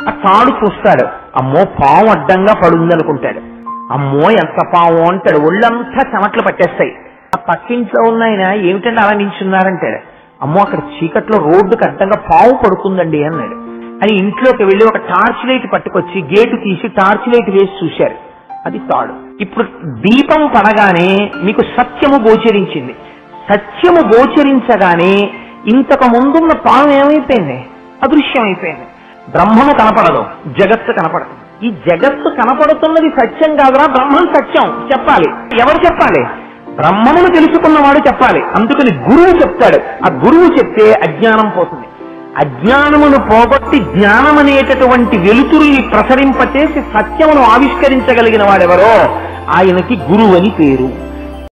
ఆ తాడు చూస్తాడు అమ్మో పాము అడ్డంగా పడుంది అనుకుంటాడు అమ్మో ఎంత పాము అంటాడు ఒళ్ళంతా చెమట్లు పట్టేస్తాయి ఆ పక్కింట్లో ఉన్న ఆయన ఏమిటంటే అలా నిల్చున్నారంటాడు అమ్మో అక్కడ చీకట్లో రోడ్డుకి అడ్డంగా పాము పడుకుందండి అన్నాడు అని ఇంట్లోకి వెళ్ళి ఒక టార్చ్ లైట్ పట్టుకొచ్చి గేటు తీసి టార్చ్ లైట్ వేసి చూశారు అది తాడు ఇప్పుడు దీపం పడగానే మీకు సత్యము గోచరించింది సత్యము గోచరించగానే ఇంతకు ముందున్న పాము ఏమైపోయింది అదృశ్యం అయిపోయింది బ్రహ్మము కనపడదు జగత్తు కనపడదు ఈ జగత్తు కనపడుతున్నది సత్యం కాదురా బ్రహ్మం సత్యం చెప్పాలి ఎవరు చెప్పాలి బ్రహ్మమును తెలుసుకున్నవాడు చెప్పాలి అందుకని గురువు చెప్తాడు ఆ గురువు చెప్తే అజ్ఞానం పోతుంది అజ్ఞానమును పోగొట్టి జ్ఞానం అనేటటువంటి వెలుతురుని ప్రసరింపచేసి సత్యమును ఆవిష్కరించగలిగిన వాడెవరో ఆయనకి గురువు అని పేరు